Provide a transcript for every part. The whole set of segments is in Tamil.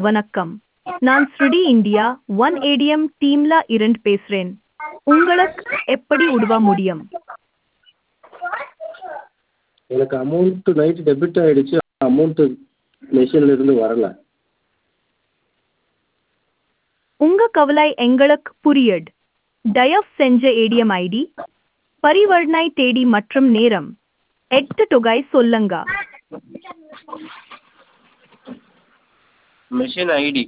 வணக்கம் நான் ஸ்ருடி இந்தியா ஒன் ஏடிஎம் டீம்ல இருந்து பேசுறேன் உங்களுக்கு எப்படி உதவ முடியும் எனக்கு அமௌண்ட்டு நைட்டு டெபிட் ஆகிடுச்சு அமௌண்ட்டு மெஷின்ல இருந்து வரல உங்க கவலை எங்களுக்கு புரியுது தயவு செஞ்ச ஏடிஎம் ஐடி பரிவர்த்தனை தேதி மற்றும் நேரம் எட்டு தொகை சொல்லுங்க மெஷின் ஐடி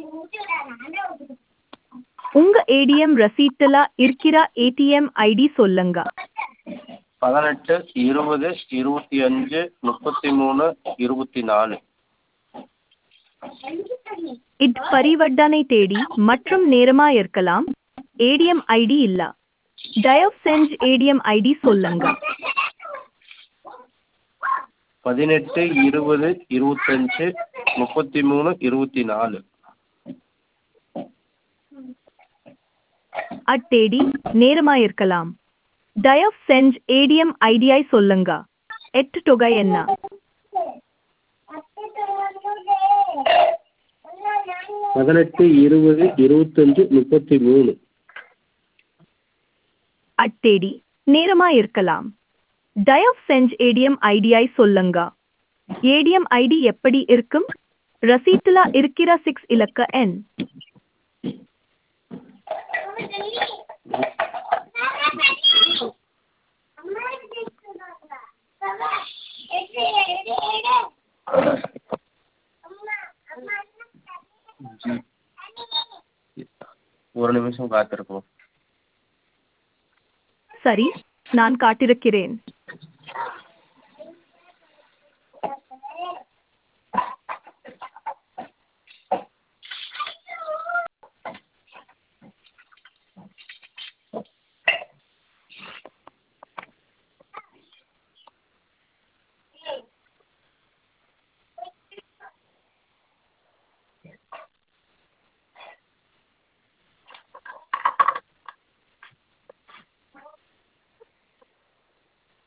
உங்க ஏடிஎம் ரசீட்டுல இருக்கிற ஏடிஎம் ஐடி சொல்லுங்க பதினெட்டு இருபது இருபத்தி அஞ்சு முப்பத்தி மூணு இருபத்தி நாலு இது பரிவர்த்தனை தேதி மற்றும் நேரமா இருக்கலாம் ஏடிஎம் ஐடி இல்ல தயவு செஞ்சு ஏடிஎம் ஐடி சொல்லுங்க பதினெட்டு இருபது இருபத்தஞ்சு முப்பத்தி மூணு இருபத்தி நாலு அத்தேடி நேரமா இருக்கலாம் தயவு செஞ்சு ஏடிஎம் ஐடியை சொல்லுங்க எட்டு தொகை என்ன பதினெட்டு இருபது இருபத்தஞ்சு முப்பத்தி மூணு அத்தேடி நேரமா இருக்கலாம் தயவு செஞ்சு ஏடிஎம் ஐடியை சொல்லுங்க ஏடிஎம் ஐடி எப்படி இருக்கும் ரசீட்டுல இருக்கிற சிக்ஸ் இலக்க எண் ஒரு நிமிஷம் காத்திருப்போம் சரி நான் காட்டிருக்கிறேன்